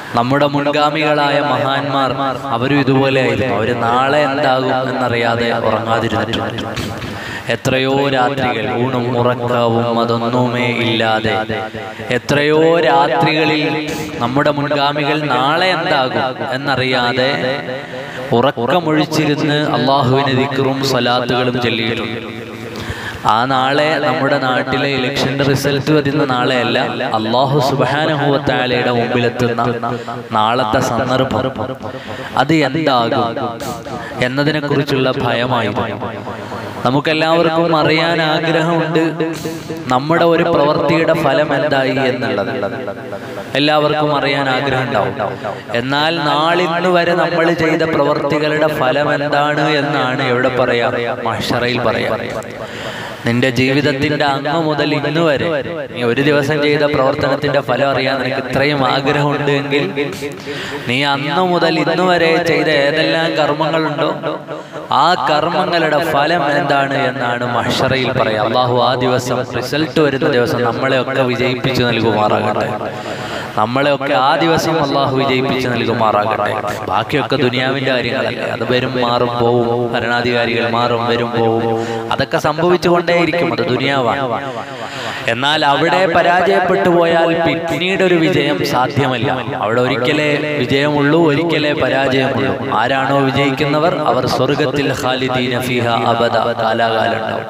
നമ്മുടെ മുൻഗാമികളായ മഹാന്മാർ അവരും ഇതുപോലെയായിരുന്നു അവര് നാളെ എന്താകും എന്നറിയാതെ ഉറങ്ങാതിരുന്നിട്ടുണ്ട് എത്രയോ രാത്രികൾ ഊണും ഉറക്കവും അതൊന്നുമേ ഇല്ലാതെ എത്രയോ രാത്രികളിൽ നമ്മുടെ മുൻഗാമികൾ നാളെ എന്താകും എന്നറിയാതെ ഉറക്കമൊഴിച്ചിരുന്ന് അള്ളാഹുവിന് ദിക്കറും സ്വലാത്തുകളും ചൊല്ലിയിട്ടുണ്ട് ആ നാളെ നമ്മുടെ നാട്ടിലെ ഇലക്ഷന്റെ റിസൾട്ട് വരുന്ന നാളെയല്ല അള്ളാഹു സുബാനഹുവത്താലയുടെ മുമ്പിലെത്തുന്ന നാളത്തെ സന്ദർഭം അത് എന്താകും എന്നതിനെ കുറിച്ചുള്ള ഭയമായിരുന്നു നമുക്കെല്ലാവർക്കും അറിയാൻ ആഗ്രഹമുണ്ട് നമ്മുടെ ഒരു പ്രവൃത്തിയുടെ ഫലം എന്തായി എന്നുള്ളത് എല്ലാവർക്കും അറിയാൻ ആഗ്രഹം ഉണ്ടാവും എന്നാൽ നാളിന്ന് വരെ നമ്മൾ ചെയ്ത പ്രവൃത്തികളുടെ ഫലം എന്താണ് എന്നാണ് എവിടെ പറയാ മഷറയിൽ പറയാ നിന്റെ ജീവിതത്തിന്റെ അങ്ങ് മുതൽ ഇന്ന് വരെ നീ ഒരു ദിവസം ചെയ്ത പ്രവർത്തനത്തിന്റെ ഫലം അറിയാൻ നിനക്ക് ഇത്രയും ആഗ്രഹമുണ്ട് എങ്കിൽ നീ അന്ന് മുതൽ ഇന്ന് വരെ ചെയ്ത ഏതെല്ലാം കർമ്മങ്ങളുണ്ടോ ആ കർമ്മങ്ങളുടെ ഫലം എന്താണ് എന്നാണ് മഷറയിൽ പറയാം അള്ളാഹു ആ ദിവസം റിസൾട്ട് വരുന്ന ദിവസം നമ്മളെയൊക്കെ വിജയിപ്പിച്ചു നൽകുമാറാകട്ടെ നമ്മളെയൊക്കെ ആ ദിവസം അള്ളാഹു വിജയിപ്പിച്ച് നൽകുമാറാകട്ടെ ബാക്കിയൊക്കെ ദുനിയാവിന്റെ കാര്യങ്ങളല്ലേ അത് വരും മാറും പോവും ഭരണാധികാരികൾ മാറും വരും പോവും അതൊക്കെ സംഭവിച്ചുകൊണ്ടേയിരിക്കും അത് ദുനിയാവാണ് എന്നാൽ അവിടെ പരാജയപ്പെട്ടു പോയാൽ പിന്നീട് ഒരു വിജയം സാധ്യമല്ല അവിടെ ഒരിക്കലേ വിജയമുള്ളൂ ഒരിക്കലേ പരാജയമുള്ളൂ ആരാണോ വിജയിക്കുന്നവർ അവർ സ്വർഗത്തിൽ ഖാലിദീന ഫീഹ അബദ കാലാകാലം ഉണ്ടാവും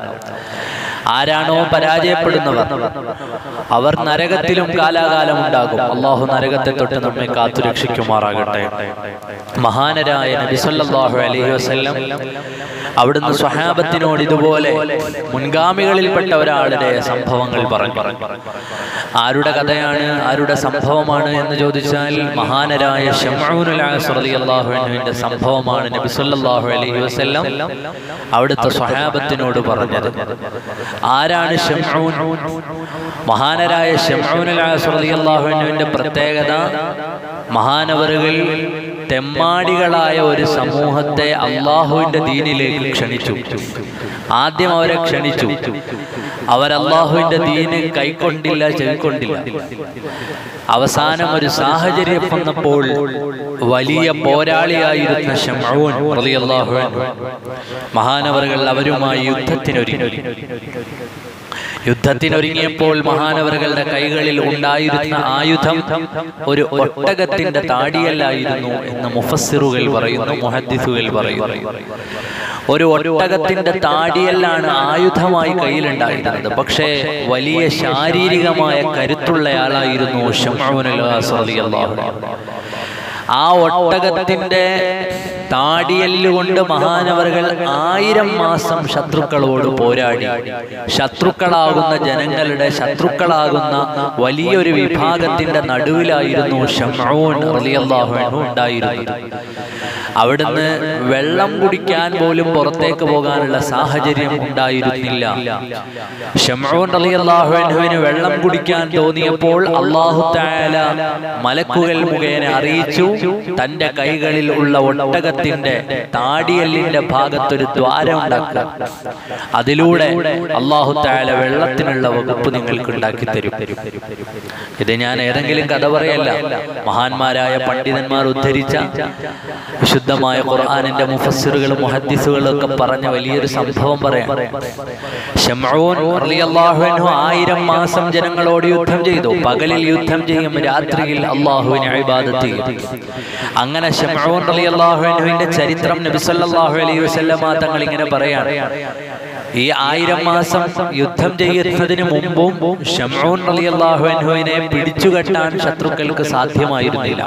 ആരാണോ പരാജയപ്പെടുന്നവർ അവർ നരകത്തിലും കാലാകാലം ഉണ്ടാകും അള്ളാഹു നരകത്തെ തൊട്ട് നമ്മെ കാത്തു രക്ഷിക്കുമാറാകട്ടെ മഹാനരായ നബി സല്ലല്ലാഹു അലൈഹി വസല്ലം അവിടുന്ന് സ്വഹാബത്തിനോട് ഇതുപോലെ മുൻഗാമികളിൽപ്പെട്ട ഒരാളുടെ സംഭവങ്ങൾ പറഞ്ഞു ആരുടെ കഥയാണ് ആരുടെ സംഭവമാണ് എന്ന് ചോദിച്ചാൽ മഹാനരായ ഷംഊനുൽ ആസ് റളിയല്ലാഹു അൻഹുവിന്റെ സംഭവമാണ് നബി സല്ലല്ലാഹു അലൈഹി വസല്ലം അവിടുത്തെ സ്വഹാബത്തിനോട് പറഞ്ഞത് ആരാണ് ഷംഊൻ മഹാനരായ ഷംഊനുൽ ആസ് റളിയല്ലാഹു അൻഹുവിന്റെ പ്രത്യേകത മഹാനവറുകൾ തെമ്മാടികളായ ഒരു സമൂഹത്തെ അള്ളാഹുവിന്റെ ദീനിലേക്ക് ക്ഷണിച്ചു ആദ്യം അവരെ ക്ഷണിച്ചു അവർ അള്ളാഹുവിന്റെ ദീന് കൈക്കൊണ്ടില്ല ചെവിക്കൊണ്ടില്ല അവസാനം ഒരു സാഹചര്യം വന്നപ്പോൾ വലിയ പോരാളിയായിരുന്ന ഷംഊൻ റളിയല്ലാഹു അൻഹു മഹാനവറുകൾ അവരുമായി യുദ്ധത്തിനൊരുങ്ങി യുദ്ധത്തിനൊരുങ്ങിയപ്പോൾ മഹാനവറുകളുടെ കൈകളിൽ ഉണ്ടായിരുന്ന ആയുധം ഒരു ഒട്ടകത്തിന്റെ താടിയല്ലായിരുന്നു എന്ന് മുഫസ്സിറുകൾ പറയുന്നു മുഹദ്ദിസുകൾ പറയുന്നു ഒരു ഒട്ടകത്തിന്റെ താടിയല്ലാണ് ആയുധമായി കയ്യിലുണ്ടായിരുന്നത് പക്ഷേ വലിയ ശാരീരികമായ കരുത്തുള്ളയാളായിരുന്നു ഷംഊനുൽ ആസ് റളിയല്ലാഹു അൻഹു ആ ഒട്ടകത്തിന്റെ താടിയല്ലുകൊണ്ട് മഹാനവറുകൾ ആയിരം മാസം ശത്രുക്കളോട് പോരാടി ശത്രുക്കളാകുന്ന ജനങ്ങളുടെ ശത്രുക്കളാകുന്ന വലിയൊരു വിഭാഗത്തിന്റെ നടുവിലായിരുന്നു ഷംഊൻ റളിയല്ലാഹു അൻഹു ഉണ്ടായിരുന്നത് അവിടുന്ന് വെള്ളം കുടിക്കാൻ പോലും പുറത്തേക്ക് പോകാനുള്ള സാഹചര്യം ഉണ്ടായിരുന്നില്ല ഷംഊൻ റളിയല്ലാഹു അൻഹുവിന് വെള്ളം കുടിക്കാൻ തോന്നിയപ്പോൾ അല്ലാഹു തആല മലക്കുകൾ മുഖേന അറിയിച്ചു തന്റെ കൈകളിൽ ഉള്ള ഒട്ടകത്തിന്റെ താടിയല്ലിന്റെ ഭാഗത്തൊരു ദ്വാരം ഉണ്ടാക്കുക അതിലൂടെ അല്ലാഹു തആല വെള്ളത്തിനുള്ള വകുപ്പ് നിങ്ങൾക്ക് ഉണ്ടാക്കി തരും ഇത് ഞാൻ ഏതെങ്കിലും കഥ പറയല്ല മഹാന്മാരായ പണ്ഡിതന്മാർ ഉദ്ധരിച്ച വിശുദ്ധമായ ഖുർആാനിന്റെ മുഫസ്സിറുകളും മുഹദ്ദിസുകളും ഒക്കെ പറഞ്ഞ വലിയൊരു സംഭവം പറയാം ഷംഊൻ റളിയല്ലാഹു അൻഹു ആയിരം മാസം ജനങ്ങളോട് യുദ്ധം ചെയ്തു പകലിൽ യുദ്ധം ചെയ്യും രാത്രിയിൽ അള്ളാഹുവിനെ ഇബാദത്ത് ചെയ്യും അങ്ങനെ ഷംഊൻ റളിയല്ലാഹു അൻഹുവിന്റെ ചരിത്രം നബി സല്ലല്ലാഹു അലൈഹി വസല്ലമ തങ്ങൾ ഇങ്ങനെ പറയാണ് ഈ ആയിരം മാസം യുദ്ധം ചെയ്യുന്നതിന് മുമ്പും ഷംഊൻ റളിയല്ലാഹു അൻഹുവിനെ പിടിച്ചുകെട്ടാൻ ശത്രുക്കൾക്ക് സാധ്യമായിരുന്നില്ല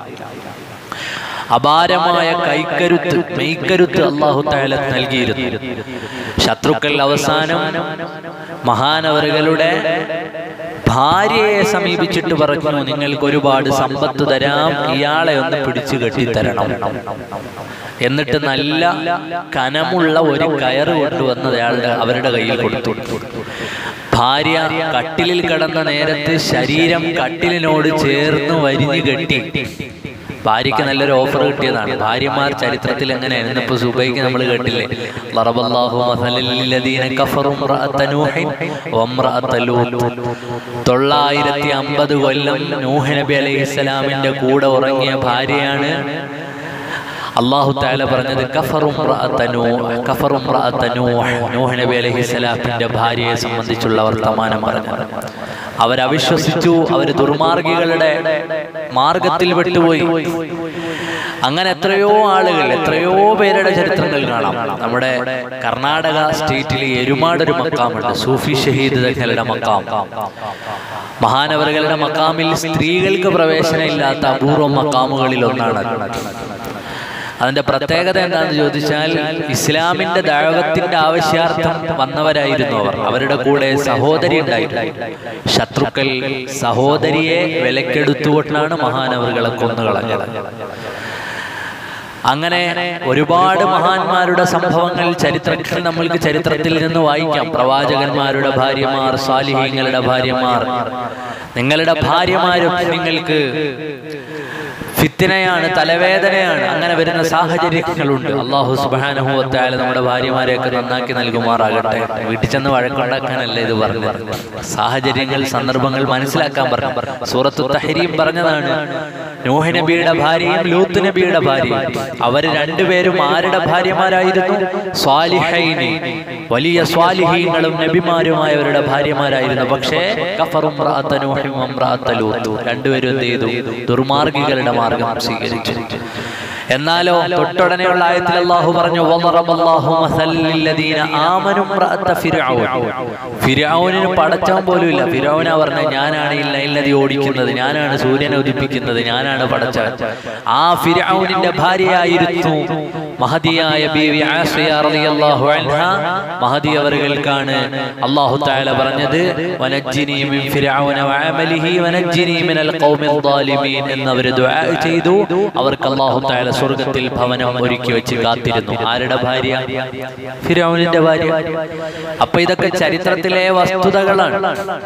അപാരമായ കൈക്കരുത്ത് മെയ്ക്കരുത്ത് അള്ളാഹു താല നൽകിയിരുന്നു ശത്രുക്കൾ അവസാനം മഹാനവറുകളുടെ ഭാര്യയെ സമീപിച്ചിട്ട് പറഞ്ഞു നിങ്ങൾക്ക് ഒരുപാട് സമ്പത്ത് തരാം ഇയാളെ ഒന്ന് പിടിച്ചു കെട്ടിത്തരണം എന്നിട്ട് നല്ല കനമുള്ള ഒരു കയറ് കൊണ്ടുവന്നത് അയാളുടെ അവരുടെ കയ്യിൽ കൊടുത്തു ഭാര്യ കട്ടിലിൽ കിടന്ന നേരത്ത് ശരീരം കട്ടിലിനോട് ചേർന്ന് വരിഞ്ഞു കെട്ടി ഭാര്യയ്ക്ക് നല്ലൊരു ഓഫർ കിട്ടിയതാണ് ഭാര്യമാർ ചരിത്രത്തിൽ എങ്ങനെയാണ് ഇന്നിപ്പോ സുബൈക്ക് നമ്മൾ കേട്ടില്ലേ ലറബല്ലാഹു മസലൽ ലദീന കഫറു ഇംറഅത്ത നൂഹിൻ വംറഅത്ത ലൂത്ത് തൊള്ളായിരത്തി അമ്പത് കൊല്ലം നൂഹ് നബി അലൈഹി ഇസ്ലാമിന്റെ കൂടെ ഉറങ്ങിയ ഭാര്യയാണ് അള്ളാഹു താല പറഞ്ഞത് കഫറും കഫറും നൂഹ് നബി അലൈഹി സ്വലാത്തിന്റെ ഭാര്യയെ സംബന്ധിച്ചുള്ള വർത്തമാനം പറഞ്ഞു അവരവിശ്വസിച്ചു അവർ ദുർമാർഗികളുടെ മാർഗത്തിൽ വിട്ടുപോയി അങ്ങനെ എത്രയോ ആളുകൾ എത്രയോ പേരുടെ ചരിത്രങ്ങൾ കാണാം നമ്മുടെ കർണാടക സ്റ്റേറ്റിലെ എരുമാട് ഒരു മക്കാമുണ്ട് സൂഫി ഷഹീദ് തങ്ങളുടെ മക്കാം മഹാനവറുകളുടെ മക്കാമിൽ സ്ത്രീകൾക്ക് പ്രവേശനമില്ലാത്ത അപൂർവ മക്കാമുകളിൽ ഒന്നാണ് അതിന്റെ പ്രത്യേകത എന്താണെന്ന് ചോദിച്ചാൽ ഇസ്ലാമിന്റെ ദൈവത്തിന്റെ ആവശ്യാർത്ഥം വന്നവരായിരുന്നു അവർ അവരുടെ കൂടെ സഹോദരി ഉണ്ടായിരുന്നു ശത്രുക്കൾ സഹോദരിയെ വിലക്കെടുത്തുകൊണ്ടാണ് മഹാനവറുകളെ കൊന്നുകളഞ്ഞത് അങ്ങനെ ഒരുപാട് മഹാന്മാരുടെ സംഭവങ്ങൾ ചരിത്രത്തിൽ നമ്മൾക്ക് ചരിത്രത്തിൽ നിന്ന് വായിക്കാം പ്രവാചകന്മാരുടെ ഭാര്യമാർ സാലിഹ്യങ്ങളുടെ ഭാര്യമാർ നിങ്ങളുടെ ഭാര്യമാരും നിങ്ങൾക്ക് ഫിത്തിനയാണ് തലവേദനയാണ് അങ്ങനെ വരുന്ന സാഹചര്യങ്ങളുണ്ട് അള്ളാഹു സുബാനുഭവത്തായ നമ്മുടെ ഭാര്യമാരെയൊക്കെ നന്നാക്കി നൽകുമാറാകട്ടെ വീട്ടിൽ ചെന്ന് വഴക്കുണ്ടാക്കാനല്ല ഇത് പറഞ്ഞത് സാഹചര്യങ്ങൾ സന്ദർഭങ്ങൾ മനസ്സിലാക്കാൻ പറഞ്ഞു സൂറത്തു തഹരീം പറഞ്ഞതാണ് നൂഹ് നബിയുടെ ഭാര്യയും ലൂത്ത് നബിയുടെ ഭാര്യയും അവർ രണ്ടുപേരും ആരുടെ ഭാര്യമാരായിരുന്നു സ്വാലിഹൈനി വലിയ സ്വാലിഹീങ്ങളും നബിമാരുമായവരുടെ ഭാര്യമാരായിരുന്നു പക്ഷേ കഫറും രണ്ടുപേരും എന്ത് ചെയ്തു ദുർമാർഗികളുടെ മാർഗം സ്വീകരിച്ചു എന്നാലോ തൊട്ടുടനെയുള്ള ആയത്തിൽ അള്ളാഹു പറഞ്ഞു വളറബല്ലാഹു മസല്ലല്ലദീന ആമനു ഇംറഅത ഫിർഔൻ ഫിർഔനിന് പടച്ചാൻ പോലും ഇല്ല ഫിർഔന പറഞ്ഞ ഞാനാണ് ഈ ലൈലതി ഓടിക്കുന്നത് ഞാനാണ് സൂര്യനെ ഉദിപ്പിക്കുന്നത് ഞാനാണ് പടച്ചവൻ ആ ഫിർഔനിന്റെ ഭാര്യയായിരുന്നു മഹദിയായ ബീവി ആസിയ റളിയല്ലാഹു അൻഹ മഹദി അവറുകൾക്കാണ് അല്ലാഹു തആല പറഞ്ഞത് വനജ്ജിനി മിൻ ഫിർഔന വഅമലിഹി വനജ്ജിനി മിനൽ ഖൗമിൽ ളാലിമീൻ എന്നവർ ദുആ ചെയ്തു അവർക്ക് അല്ലാഹു തആല സ്വർഗ്ഗത്തിൽ ഭവനം ഒരുക്കി വെച്ച് കാത്തിരുന്നു ആരുടെ ഭാര്യ ഫിറൗനിന്റെ ഭാര്യ അപ്പൊ ഇതൊക്കെ ചരിത്രത്തിലെ വസ്തുതകളാണ്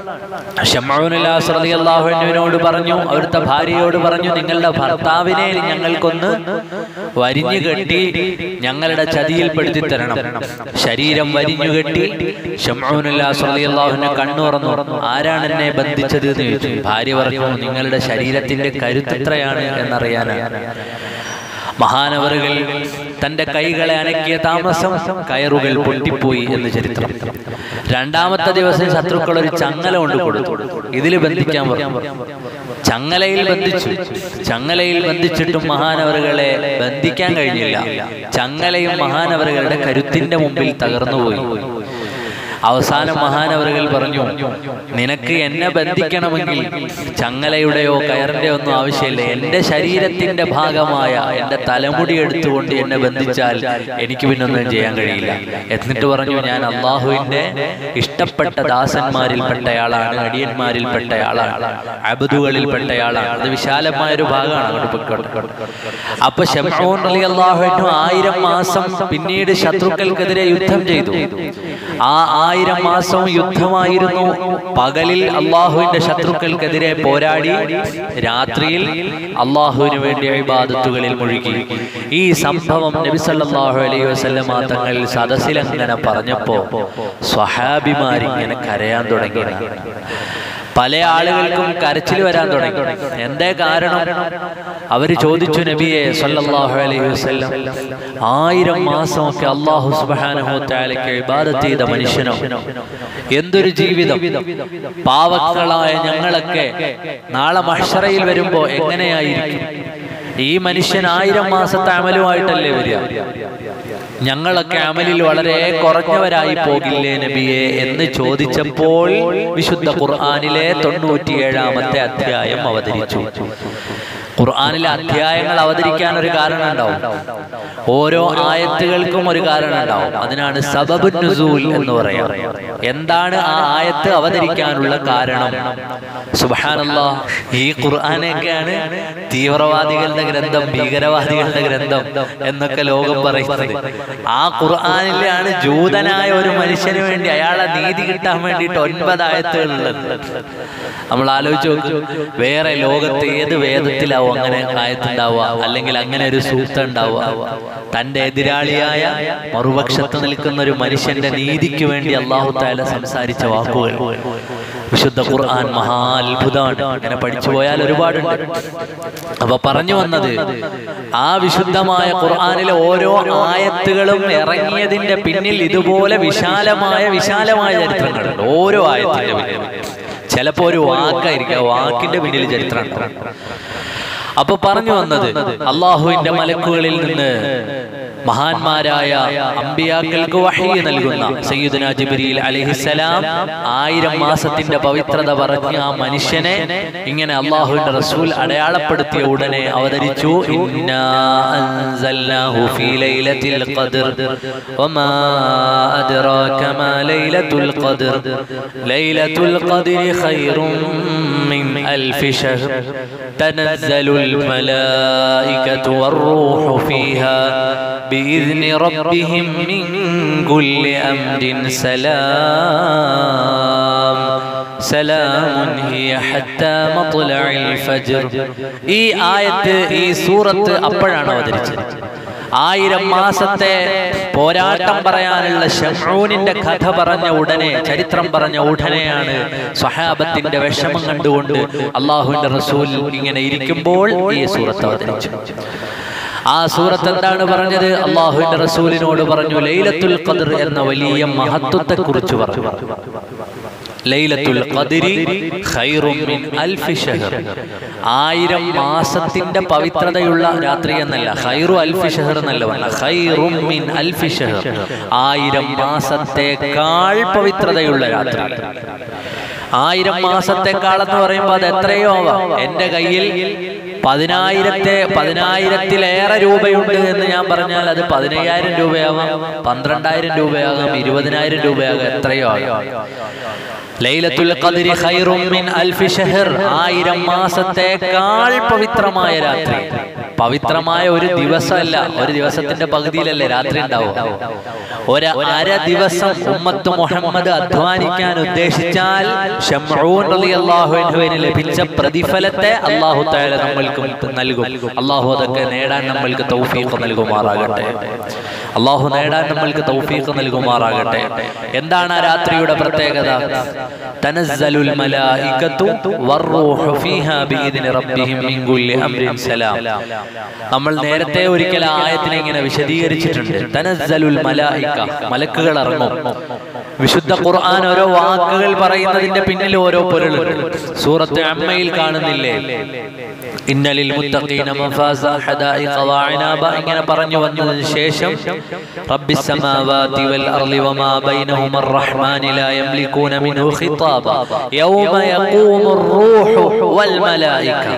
ഷമ്മൂനുല്ലാസ്രദിയല്ലാഹുവിനോട് പറഞ്ഞു അവിടുത്തെ ഭാര്യയോട് പറഞ്ഞു നിങ്ങളുടെ ഭർത്താവിനെ ഞങ്ങൾക്കൊന്ന് വരിഞ്ഞു കെട്ടി ഞങ്ങളുടെ ചതിയിൽപ്പെടുത്തി തരണം ശരീരം വരിഞ്ഞു കെട്ടി ഷമ്മൂനുല്ലാസ്രദിയല്ലാഹുവിനെ കണ്ണു തുറന്നു ആരാണ് എന്നെ ബന്ധിച്ചത് എന്ന് ചോദിച്ചു ഭാര്യ പറഞ്ഞു നിങ്ങളുടെ ശരീരത്തിന്റെ കരുത്തെത്രയാണ് എന്നറിയാനാണ് മഹാനവറുകൾ തന്റെ കൈകളെ അനക്കിയ താമസം കയറുകൾ പൊട്ടിപ്പോയി എന്ന് ചരിത്രം രണ്ടാമത്തെ ദിവസം ശത്രുക്കൾ ഒരു ചങ്ങല കൊണ്ട് കൊടുത്തു ഇതിൽ ബന്ധിക്കാൻ പറഞ്ഞു ചങ്ങലയിൽ ബന്ധിച്ചു ചങ്ങലയിൽ ബന്ധിച്ചിട്ടും മഹാനവറുകളെ ബന്ധിക്കാൻ കഴിഞ്ഞില്ല ചങ്ങലയും മഹാനവറുകളുടെ കരുത്തിന്റെ മുമ്പിൽ തകർന്നുപോയി അവസാനം മഹാനവറുകൾ പറഞ്ഞു നിനക്ക് എന്നെ ബന്ധിക്കണമെങ്കിൽ ചങ്ങലയുടെയോ കയറിന്റെയോ ഒന്നും ആവശ്യമില്ല എൻ്റെ ശരീരത്തിന്റെ ഭാഗമായ എൻ്റെ തലമുടി എടുത്തുകൊണ്ട് എന്നെ ബന്ധിച്ചാൽ എനിക്ക് പിന്നൊന്നും ചെയ്യാൻ കഴിയില്ല എന്നിട്ട് പറഞ്ഞു ഞാൻ അള്ളാഹുവിന്റെ ഇഷ്ടപ്പെട്ട ദാസന്മാരിൽപ്പെട്ടയാളാണ് അടിയന്മാരിൽപ്പെട്ടയാളാണ് അബുദുകളിൽപ്പെട്ടയാളാണ് അത് വിശാലമായ ഒരു ഭാഗമാണ് അങ്ങോട്ട് പൊയ്ക്കോട്ടെ അപ്പൊ ഷെമോൻ അലി അള്ളാഹു ആയിരം മാസം പിന്നീട് ശത്രുക്കൾക്കെതിരെ യുദ്ധം ചെയ്തു ആ ആയിരം മാസവും യുദ്ധമായിരുന്നു പകലിൽ അള്ളാഹുവിന്റെ ശത്രുക്കൾക്കെതിരെ പോരാടി രാത്രിയിൽ അള്ളാഹുവിന് വേണ്ടി ഇബാദത്തുകളിൽ മുഴുകി ഈ സംഭവം നബി സല്ലല്ലാഹു അലൈഹി വസല്ലമ തങ്ങൾ സദസ്സിലങ്ങനെ പറഞ്ഞപ്പോ സ്വഹാബിമാരിങ്ങനെ കരയാൻ തുടങ്ങി പല ആളുകൾക്കും കരച്ചിൽ വരാൻ തുടങ്ങി എന്തേ കാരണം അവര് ചോദിച്ചു നബിയെ സല്ലല്ലാഹു അലൈഹി വസല്ലം ആയിരം മാസമൊക്കെ അള്ളാഹു സുബ്ഹാനഹു തആലയ്ക്ക് ഇബാദത്ത് ചെയ്ത മനുഷ്യനോ എന്തൊരു ജീവിതം പാവക്കളായ ഞങ്ങളൊക്കെ നാളെ മഹ്ശറയിൽ വരുമ്പോ എങ്ങനെയായിരിക്കും ഈ മനുഷ്യൻ ആയിരം മാസത്തെ അമലുമായിട്ടല്ലേ വരിക ഞങ്ങളൊക്കെ അമലിൽ വളരെ കുറഞ്ഞവരായി പോകില്ലേ നബിയെ എന്ന് ചോദിച്ചപ്പോൾ വിശുദ്ധ ഖുർആാനിലെ തൊണ്ണൂറ്റിയേഴാമത്തെ അധ്യായം അവതരിച്ചു ഖുർആാനിലെ അധ്യായങ്ങൾ അവതരിക്കാൻ ഒരു കാരണം ഉണ്ടാവും ഓരോ ആയത്തുകൾക്കും ഒരു കാരണം ഉണ്ടാവും അതിനാണ് സബബ് നുസൂൽ എന്ന് പറയാം എന്താണ് ആ ആയത്ത് അവതരിക്കാനുള്ള കാരണം സുബാനല്ലാ ഈ ഖുർആാനൊക്കെയാണ് തീവ്രവാദികളുടെ ഗ്രന്ഥം ഭീകരവാദികളുടെ ഗ്രന്ഥം എന്നൊക്കെ ലോകം പറയുന്നത് ആ ഖുർആാനിലാണ് ജൂതനായ ഒരു മനുഷ്യന് വേണ്ടി അയാളെ നീതി കിട്ടാൻ വേണ്ടിയിട്ട് ഒൻപത് ആയത്തുകളുള്ളത് നമ്മൾ ആലോചിച്ച് നോക്ക് വേറെ ലോകത്ത് ഏത് വേദത്തിലാവും അങ്ങനെ ആയത്തുണ്ടാവുക അല്ലെങ്കിൽ അങ്ങനെ ഒരു സൂക്തം ഉണ്ടാവുക തന്റെ എതിരാളിയായ മറുപക്ഷത്ത് നിൽക്കുന്ന ഒരു മനുഷ്യന്റെ നീതിക്ക് വേണ്ടി അള്ളാഹു താല സംസാരിച്ച വാക്കുകൾ വിശുദ്ധ ഖുർആൻ മഹാ അത്ഭുതമാണ് അങ്ങനെ പഠിച്ചു പോയാൽ ഒരുപാടുണ്ട് അപ്പൊ പറഞ്ഞു വന്നത് ആ വിശുദ്ധമായ ഖുർആനിലെ ഓരോ ആയത്തുകളും ഇറങ്ങിയതിന്റെ പിന്നിൽ ഇതുപോലെ വിശാലമായ വിശാലമായ ചരിത്രങ്ങളുണ്ട് ഓരോ ആയത്തിന്റെ പിന്നിൽ ചിലപ്പോ ഒരു വാക്കായിരിക്കും ആ വാക്കിന്റെ പിന്നിൽ ചരിത്രം ഉണ്ടാവും. അപ്പൊ പറഞ്ഞു വന്നത് അള്ളാഹുവിന്റെ മലക്കുകളിൽ നിന്ന് മഹാന്മാരായ അമ്പിയാക്കൾക്ക് വഹി നൽകുന്ന സയ്യിദുന ജിബ്രീൽ അലൈഹിസ്സലാം ആയിരം മാസത്തിന്റെ പവിത്രത പറഞ്ഞ ആ മനുഷ്യനെ ഇങ്ങനെ അള്ളാഹുവിന്റെ റസൂൽ അടയാളപ്പെടുത്തിയ ഉടനെ അവതരിച്ചു ഇന്നാ അൻസൽനാഹു ഫീ ലൈലത്തിൽ ഖദ്ർ വമാ അദ്റാക മാ ലൈലത്തുൽ ഖദ്ർ ലൈലത്തുൽ ഖദ്രി ഖൈറും മിൻ അൽഫി ഷഹർ തനസ്സലുൽ മലായികതു വറൂഹു ഫീഹാ بإذن ربهم من كل أمر سلام سلام هي حتى مطلع الفجر ഈ ആയത്ത് ഈ സൂറത്ത് അപ്പോഴാണ് അവതരിച്ചത് ആയിരം മാസത്തെ പോരാട്ടം പറയാനുള്ള ഷംഊനിന്റെ കഥ പറഞ്ഞ ഉടനെ ചരിത്രം പറഞ്ഞ ഉടനെയാണ് സ്വഹാബത്തിന്റെ വിഷമം കണ്ടുകൊണ്ട് അള്ളാഹുവിന്റെ റസൂൽ ഇങ്ങനെ ഇരിക്കുമ്പോൾ ഈ സൂറത്ത് അവതരിച്ചു ആ സൂറത്ത് എന്താണ് പറഞ്ഞത് അള്ളാഹുവിന്റെ റസൂലിനോട് പറഞ്ഞു ലൈലത്തുൽ ഖദർ എന്ന വലിയ മഹത്വത്തെ കുറിച്ച് പറഞ്ഞു ലൈലത്തുൽ ഖദരി ഖൈറും മിൻ അൽഫി ഷഹർ ആയിരം മാസത്തിന്റെ പവിത്രതയുള്ള രാത്രി എന്നല്ല ഖൈറു അൽഫി ഷഹർ എന്നല്ല പറഞ്ഞ ഖൈറും മിൻ അൽഫി ഷഹർ ആയിരം മാസത്തേക്കാൾ പവിത്രതയുള്ള രാത്രി ആയിരം മാസത്തെക്കാൾ എന്ന് പറയുമ്പോൾ അത് എത്രയോ ആവാം എന്റെ കയ്യിൽ പതിനായിരത്തെ പതിനായിരത്തിലേറെ രൂപയുണ്ട് എന്ന് ഞാൻ പറഞ്ഞാൽ അത് പതിനയ്യായിരം രൂപയാവാം പന്ത്രണ്ടായിരം രൂപയാകാം ഇരുപതിനായിരം രൂപയാകാം എത്രയോ ആകാം ലൈലത്തുൽ ഖദ്രി ഖൈറും മിൻ അൽഫി ഷഹർ ആയിരം മാസത്തേക്കാൾ പവിത്രമായ രാത്രി പവിത്രമായ ഒരു ദിവസമല്ല ഒരു ദിവസത്തിന്റെ പകുതിയിലല്ലേ രാത്രി ഉണ്ടാവും ഒരു അര ദിവസം ഉമ്മത്ത് മുഹമ്മദ് അധ്വാനിക്കാൻ ഉദ്ദേശിച്ചാൽ ഷംഊൻ റളിയല്ലാഹു അൻഹുവിന് ലഭിച്ച പ്രതിഫലത്തെ അല്ലാഹു തആല നമ്മൾക്ക് നൽകും അല്ലാഹു അതൊക്കെ നേടാൻ നമ്മൾക്ക് തൗഫീഖ് നൽകുമാറാകട്ടെ അല്ലാഹു നേടാൻ നമ്മൾക്ക് തൗഫീഖ് നൽകുമാറാകട്ടെ എന്താണ് ആ രാത്രിയുടെ പ്രത്യേകത തനസ്സലുൽ മലായികത്തു വറൂഹു ഫീഹാ ബിഇദ്നി റബ്ബിഹിം മിൻ കുല്ലി അംരിൻ സലാം നമ്മൾ നേരത്തെ ഒരിക്കൽ ആ ആയത്തിനെ ഇങ്ങനെ വിശദീകരിച്ചിട്ടുണ്ട് തനസ്സലുൽ മലായിക മലക്കുകൾ ഇറങ്ങും വിശുദ്ധ ഖുർആൻ ഓരോ വാക്കുകൾ പറയുന്നതിന്റെ പിന്നിൽ ഓരോ പൊരുളുണ്ട് സൂറത്ത് അമ്മയിൽ കാണുന്നില്ലേ ഇന്നലിൽ മുത്തഖീന മഫാസ ഹദായിഖ വഅനാബ ഇങ്ങനെ പറഞ്ഞു വന്നതിന് ശേഷം റബ്ബിസ് സമാവാതി വൽ അർളി വമാ ബൈനഹുമ الرحمن لا يملكون منه خطابا يوم يقوم الروح والملائكة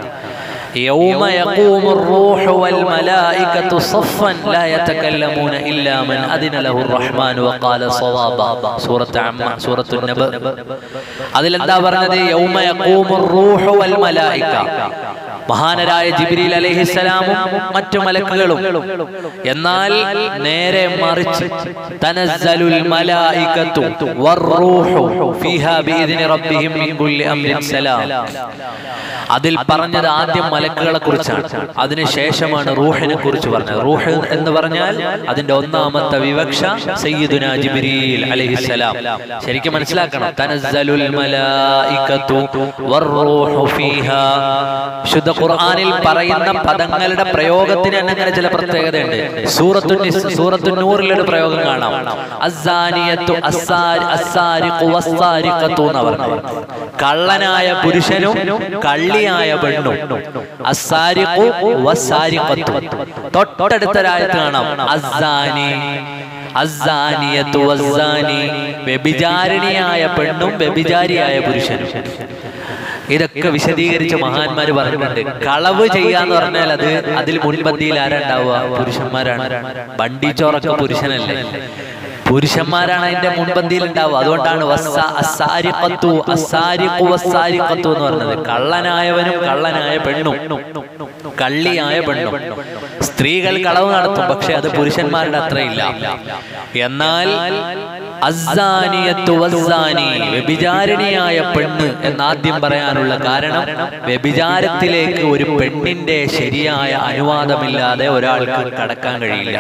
يوم يقوم الروح والملائكة صفا لا يتكلمون إلا من أذن له الرحمن وقال صوابا سورة عم سورة النبأ അതിലെന്താ പറഞ്ഞത് യൗമ യഖൂമുർ റൂഹു വൽ മലായിക മഹാനരായ ജിബ്രീൽ അലൈഹിസ്സലാമും മറ്റു മലക്കുകളും എന്നാൽ നേരെ മറിച്ച് തനസ്സലുൽ മലായികത്തു വറൂഹു ഫീഹാ ബിഇദ്നി റബ്ബിഹിം മിൻ കുല്ലി അംരിൻ സലാം അതിൽ പറഞ്ഞത് ആദ്യം മലക്കുകളെ കുറിച്ചാണ് അതിനുശേഷമാണ് റൂഹിനെ കുറിച്ച് പറഞ്ഞത് റൂഹ് എന്ന് പറഞ്ഞാൽ അതിന്റെ ഒന്നാമത്തെ വിവക്ഷ സയ്യിദുന ജിബ്രീൽ അലൈഹിസ്സലാം ശരിക്കും മനസ്സിലാക്കണം തനസ്സലുൽ മലായികത്തു വറൂഹു ഫീഹാ ശുദ്ധ ഖുർആനിൽ പറയുന്ന പദങ്ങളുടെ പ്രയോഗത്തിന് തന്നെ അങ്ങനെ ചില പ്രത്യേകതയുണ്ട് സൂറത്തു നിസ് സൂറത്തു നൂറിലൊരു പ്രയോഗം കാണാം അസ്സാനിയത്തു അസ്സാരി അസ്സാരിഖു വസ്സാരിഖത്തു എന്ന് പറഞ്ഞത് കള്ളനായ പുരുഷനും കള്ളിയായ പെണ്ണും അസ്സാരിഖു വസ്സാരിഖത്തു തൊട്ടടുത്ത രാജ്യത്ത് കാണാം അസ്സാനി അസ്സാനിയത്തു വസ്സാനി വ്യഭിചാരിണിയായ പെണ്ണും വ്യഭിചാരിയായ പുരുഷനും ഇതൊക്കെ വിശദീകരിച്ച് മഹാന്മാര് പറഞ്ഞിട്ടുണ്ട് കളവ് ചെയ്യാന്ന് പറഞ്ഞാൽ അത് അതിൽ മുൻപന്തിയിൽ ആരാണ്ടാവുക പുരുഷന്മാരാണ് ബണ്ടി ചോറൊക്കെ പുരുഷനല്ലേ പുരുഷന്മാരാണ് അതിന്റെ മുൻപന്തിയിൽ ഉണ്ടാവുക അതുകൊണ്ടാണ് വസ്സ- അസ്സാരിഖത്തു, അസ്സാരിഖു വസ്സാരിഖത്തു എന്ന് പറഞ്ഞത് കള്ളനായവനും കള്ളനായ പെണ്ണും കള്ളിയായ പെണ്ണും സ്ത്രീകൾ കളവ് നടത്തും പക്ഷെ അത് പുരുഷന്മാരുടെ അത്രയില്ല എന്നാൽ അസ്സാനിയത്തു വസ്സാനി വ്യഭിചാരിണിയായ പെണ്ണ് എന്നാദ്യം പറയാനുള്ള കാരണം വ്യഭിചാരത്തിലേക്ക് ഒരു പെണ്ണിന്റെ ശരിയായ അനുവാദമില്ലാതെ ഒരാൾക്ക് കടക്കാൻ കഴിയില്ല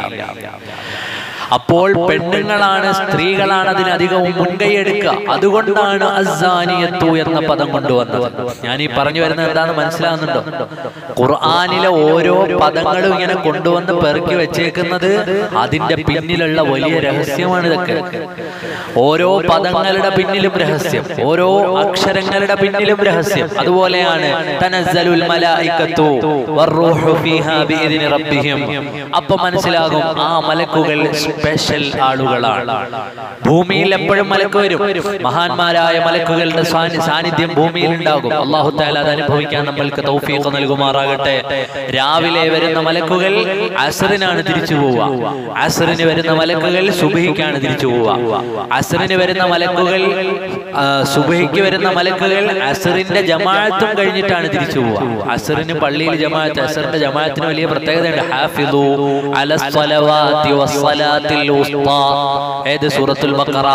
അപ്പോൾ പെണ്ണുങ്ങളാണ് സ്ത്രീകളാണ് അതിനധികവും മുൻകൈയെടുക്കുക അതുകൊണ്ടാണ് അസാനിയത്തു എന്ന പദം കൊണ്ടുവന്നത് ഞാൻ ഈ പറഞ്ഞു വരുന്നത് എന്താണെന്ന് മനസ്സിലാകുന്നുണ്ടോ ഖുർആാനിലെ ഓരോ പദങ്ങളും ഇങ്ങനെ കൊണ്ടുവന്ന് പെറുക്കി വെച്ചേക്കുന്നത് അതിന്റെ പിന്നിലുള്ള വലിയ രഹസ്യമാണ് ഇതൊക്കെ ഓരോ പദങ്ങളുടെ പിന്നിലും രഹസ്യം ഓരോ അക്ഷരങ്ങളുടെ പിന്നിലും രഹസ്യം അതുപോലെയാണ് തനസ്സലുൽ മലായിക്കത്തു വറൂഹു ഫീഹാ ബിഇذن റബ്ബിഹിം അപ്പൊ മനസ്സിലാകും ആ മലക്കുകൾ സ്പെഷ്യൽ ആളുകളാണ് ഭൂമിയിൽ എപ്പോഴും മലക്ക് വരും മഹാന്മാരായ മലക്കുകളുടെ സാന്നി- സാന്നിധ്യം ഭൂമിയിൽ ഉണ്ടാകും അള്ളാഹു താല അത് അനുഭവിക്കാൻ നമ്മൾക്ക് തൗഫീഖ് നൽകുമാറാകട്ടെ രാവിലെ വരുന്ന മലക്കുകൾ അസറിനാണ് തിരിച്ചു പോവുക അസറിന് വരുന്ന മലക്കുകൾ സുബഹിക്കാണ് തിരിച്ചു പോവുക അസറിന് വരുന്ന മലക്കുകൾ ആ, സുബഹിക്ക് വരുന്ന മലക്കുകൾ അസറിന്റെ ജമാഅത്തും കഴിഞ്ഞിട്ടാണ് തിരിച്ചു പോവുക അസറിന് പള്ളിയിൽ ജമാഅത്ത് അസറിന്റെ ജമാഅത്തിന് വലിയ പ്രത്യേകതയുണ്ട് ഹാഫിദു അലസ്സലവാതി വസ്സലാത്തിൽ ഉസ്താ ഏത് സൂറത്തുൽ ബഖറ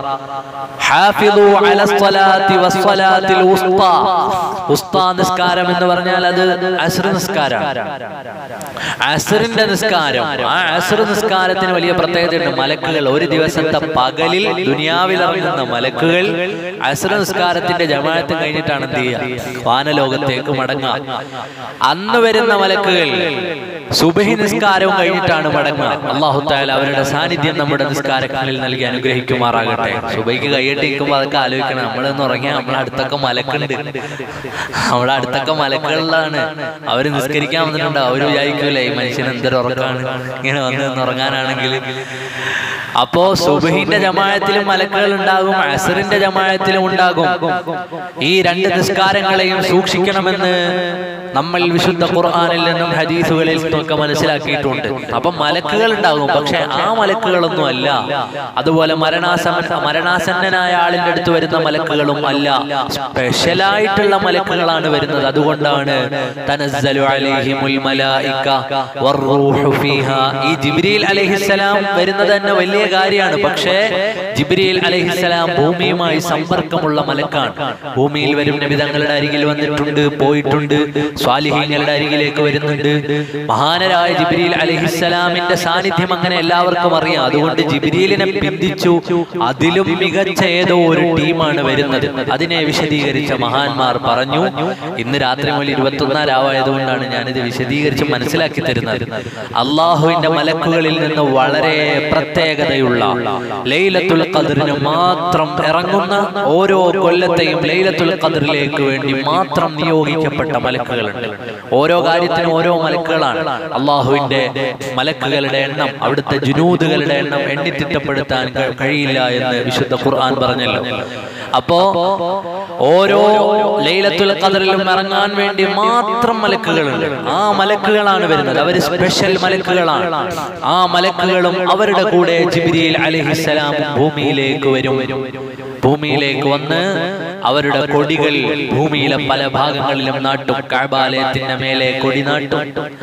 ഹാഫിദു അലസ്സലാത്തി വസ്സലാത്തിൽ ഉസ്താ ഉസ്താ നിസ്കാരം എന്ന് പറഞ്ഞാൽ അത് അസ്ർ നിസ്കാരം അസറിന്റെ നിസ്കാരം ആ അസർ നിസ്കാരത്തിന് വലിയ പ്രത്യേകതയുണ്ട് മലക്കുകൾ ഒരു ദിവസത്തെ പകലിൽ ദുനിയാവിൽ ഇറങ്ങുന്ന മലക്കുകൾ അസർ നിസ്കാരത്തിന്റെ ജമാഅത്ത് കഴിഞ്ഞിട്ടാണ് എന്ത് ചെയ്യുക വാനലോകത്തേക്ക് മടങ്ങുക അന്ന് വരുന്ന മലക്കുകൾ സുബഹി നിസ്കാരവും കഴിഞ്ഞിട്ടാണ് മടങ്ങുക അള്ളാഹു താല അവരുടെ സാന്നിധ്യം നമ്മുടെ നിസ്കാരങ്ങളിൽ നൽകി അനുഗ്രഹിക്കുമാറാകട്ടെ സുബൈക്ക് കൈയിട്ട് നിൽക്കുമ്പോൾ അതൊക്കെ ആലോചിക്കണം നമ്മളൊന്ന് ഉറങ്ങിയാൽ നമ്മളെ അടുത്തൊക്കെ മലക്കുണ്ട് നമ്മളെ അടുത്തൊക്കെ മലക്കുകളിലാണ് അവര് നിസ്കരിക്കാൻ വന്നിട്ടുണ്ട് അവര് വിചാരിക്കൂലേ ഈ മനുഷ്യൻ എന്തൊരു ഉറക്കാണ് ഇങ്ങനെ വന്ന് നിന്ന് ഉറങ്ങാനാണെങ്കിൽ അപ്പോ സുബഹിന്റെ ജമായത്തിലും മലക്കുകൾ ഉണ്ടാകും അസറിന്റെ ജമായത്തിലും ഉണ്ടാകും ഈ രണ്ട് നിസ്കാരങ്ങളെയും സൂക്ഷിക്കണമെന്ന് നമ്മൾ വിശുദ്ധ ഖുർആനിൽ നിന്നും ഹദീസുകളിൽ നിന്നൊക്കെ മനസ്സിലാക്കിയിട്ടുണ്ട് അപ്പൊ മലക്കുകൾ ഉണ്ടാകും പക്ഷെ ആ മലക്കുകളൊന്നും അല്ല അതുപോലെ മരണാസന്ന മരണാസന്നനായ ആളിന്റെ അടുത്ത് വരുന്ന മലക്കുകളും അല്ല സ്പെഷ്യലായിട്ടുള്ള മലക്കുകളാണ് വരുന്നത് അതുകൊണ്ടാണ് തനസ്സലു അലൈഹിമുൽ മലായിക വറൂഹു ഫീഹാ ഈ ജിബ്രീൽ അലൈഹിസ്സലാം വരുന്നത് തന്നെ വലിയ കാര്യമാണ് പക്ഷേ ജിബ്രീൽ അലൈഹിസ്സലാം ഭൂമിയുമായി സമ്പർക്കമുള്ള മലക്കാണ് ഭൂമിയിൽ വരും നബിതങ്ങളുടെ അരികിൽ വന്നിട്ടുണ്ട് പോയിട്ടുണ്ട് സ്വാലിഹീങ്ങളുടെ അരികിലേക്ക് വരുന്നുണ്ട് മഹാനരായ ജിബ്രീൽ അലഹിസ്സലാമിന്റെ സാന്നിധ്യം അങ്ങനെ എല്ലാവർക്കും അറിയാം അതുകൊണ്ട് ജിബ്രീലിനെ പിന്തിച്ചു അതിലും മികച്ച ഏതോ ഒരു ടീമാണ് വരുന്നത് അതിനെ വിശദീകരിച്ച മഹാന്മാർ പറഞ്ഞു ഇന്ന് രാത്രി മുതൽ ഇരുപത്തൊന്നാം രാവായതുകൊണ്ടാണ് ഞാനിത് വിശദീകരിച്ച് മനസ്സിലാക്കി തരുന്നത് അള്ളാഹുവിന്റെ മലക്കുകളിൽ നിന്ന് വളരെ പ്രത്യേകതയുള്ള ലൈലത്തുൽ ഖദറിന് മാത്രം ഇറങ്ങുന്ന ഓരോ കൊല്ലത്തെയും ലൈലത്തുൽ ഖദറിലേക്ക് വേണ്ടി മാത്രം നിയോഗിക്കപ്പെട്ട മലക്കുകളുണ്ട് ഓരോ കാര്യത്തിനും ഓരോ മലക്കുകളാണ് അള്ളാഹുവിന്റെ മലക്കുകളുടെ എണ്ണം അവിടുത്തെ ജുനൂദുകളുടെ എണ്ണം എണ്ണിത്തിട്ടപ്പെടുത്താൻ ക- കഴിയില്ല എന്ന് വിശുദ്ധ ഖുർആൻ പറഞ്ഞല്ലോ അപ്പോ ഓരോ ലൈലത്തുൽ ഖദറിലും ഇറങ്ങാൻ വേണ്ടി മാത്രം മലക്കുകളുണ്ട് ആ മലക്കുകളാണ് വരുന്നത് അവർ സ്പെഷ്യൽ മലക്കുകളാണ് ആ മലക്കുകളും അവരുടെ കൂടെ ജിബ്രീൽ അലഹിസ്സലാം ഭൂമിയിലേക്ക് വരും ഭൂമിയിലേക്ക് വന്ന് അവരുടെ കൊടികൾ ഭൂമിയിലെ പല ഭാഗങ്ങളിലും നാട്ടും കഅബാലയത്തിന്റെ മേലെ കൊടി നാട്ടും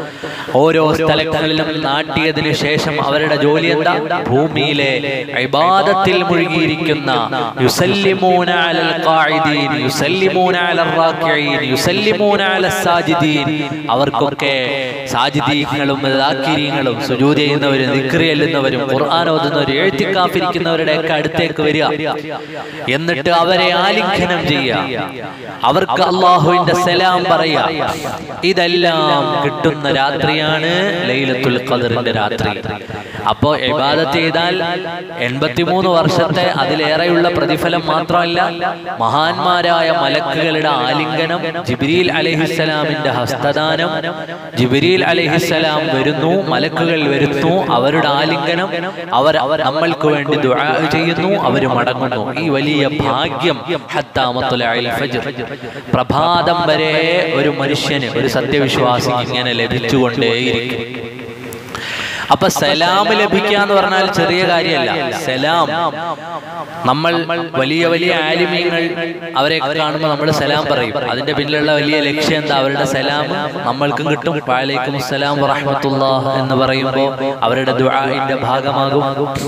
ഓരോ സ്ഥലങ്ങളിലും നാട്ടിയതിനു ശേഷം അവരുടെ ജോലി എന്താ ഭൂമിയിലെ ഇബാദത്തിൽ മുഴുകിയിരിക്കുന്ന യുസല്ലിമൂന അലൽ ഖാഇദീൻ യുസല്ലിമൂന അലർ റാക്കിഈൻ യുസല്ലിമൂന അലസ് സാജിദീൻ അവർക്കൊക്കെ സാജിദീങ്ങളും ദാക്കിരീങ്ങളും സുജൂദ് ചെയ്യുന്നവരും ദിക്ർ ചെല്ലുന്നവരും ഖുർആൻ ഓതുന്നവരും എഴുത്തിക്കാഫിരിക്കുന്നവരുടെ ഒക്കെ അടുത്തേക്ക് വരിക എന്നിട്ട് അവരെ ആലിംഗനം ചെയ്യുക അവർക്ക് അള്ളാഹുവിന്റെ സലാം പറയാ ഇതെല്ലാം കിട്ടുന്ന രാത്രിയാണ് ലൈലത്തുൽ ഖദറിന്റെ രാത്രി അപ്പോ ഇബാദത്ത് ചെയ്താൽ എൺപത്തിമൂന്ന് വർഷത്തെ അതിലേറെയുള്ള പ്രതിഫലം മാത്രമല്ല മഹാന്മാരായ മലക്കുകളുടെ ആലിംഗനം ജിബ്രീൽ അലഹിസ്സലാമിന്റെ ഹസ്തദാനം ജിബ്രീൽ അലഹിസ്സലാം വരുന്നു മലക്കുകൾ വരുന്നു അവരുടെ ആലിംഗനം അവർ നമ്മൾക്ക് വേണ്ടി ദുആ ചെയ്യുന്നു അവർ മടങ്ങുന്നു ഈ വലിയ ഭാഗ്യം ഹത്താ മത്ലഇൽ ഫജ്ർ പ്രഭാതം വരെ ഒരു മനുഷ്യന് ഒരു സത്യവിശ്വാസി ഇങ്ങനെ ലഭിച്ചുകൊണ്ടേയിരിക്കും അപ്പൊ സലാം ലഭിക്കുക എന്ന് പറഞ്ഞാൽ ചെറിയ കാര്യമല്ല സലാം നമ്മൾ വലിയ വലിയ ആലിമ്യങ്ങൾ അവരെ കാണുമ്പോൾ നമ്മൾ സലാം പറയും അതിന്റെ പിന്നിലുള്ള വലിയ ലക്ഷ്യം എന്താ അവരുടെ സലാം നമ്മൾക്കും കിട്ടും വാലേക്കും സലാം വറഹ്മത്തുള്ള എന്ന് പറയുമ്പോൾ അവരുടെ ദുആഇന്റെ ഭാഗമാകും